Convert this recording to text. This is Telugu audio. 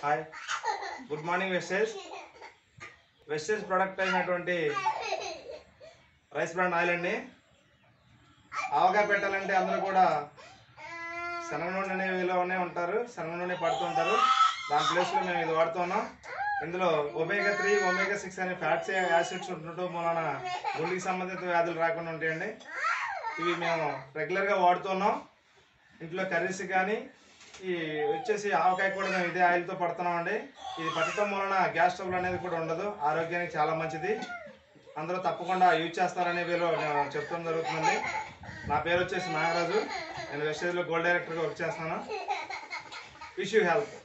hi good morning Vestige Vestige product అయినటువంటి రైస్ బ్రాండ్ ఆయిల్ అండి ఆవకాయ పెట్టాలంటే అందరూ కూడా శనగ నూనె అనేవిలోనే ఉంటారు శనగ నూనె పడుతూ ఉంటారు దాని ప్లేస్లో మేము ఇది వాడుతున్నాం ఇందులో ఒమేగా త్రీ ఒమేగా సిక్స్ అనే ఫ్యాట్స్ యాసిడ్స్ ఉండటం వలన గుండెకి సంబంధిత వ్యాధులు రాకుండా ఉంటాయండి ఇవి మేము రెగ్యులర్గా వాడుతున్నాం ఇంట్లో కర్రీస్ కానీ ఈ వచ్చేసి ఆవకాయ కూడా మేము ఇదే ఆయిల్తో పడుతున్నాం అండి ఇది పట్టడం వలన గ్యాస్ ట్రబుల్ అనేది కూడా ఉండదు ఆరోగ్యానికి చాలా మంచిది అందరూ తప్పకుండా యూజ్ చేస్తారనే వీళ్ళు నేను చెప్తాం జరుగుతుంది నా పేరు వచ్చేసి నాగరాజు నేను వెస్టేజ్లో గోల్డ్ డైరెక్టర్గా వర్క్ చేస్తాను విష్ యూ హెల్ప్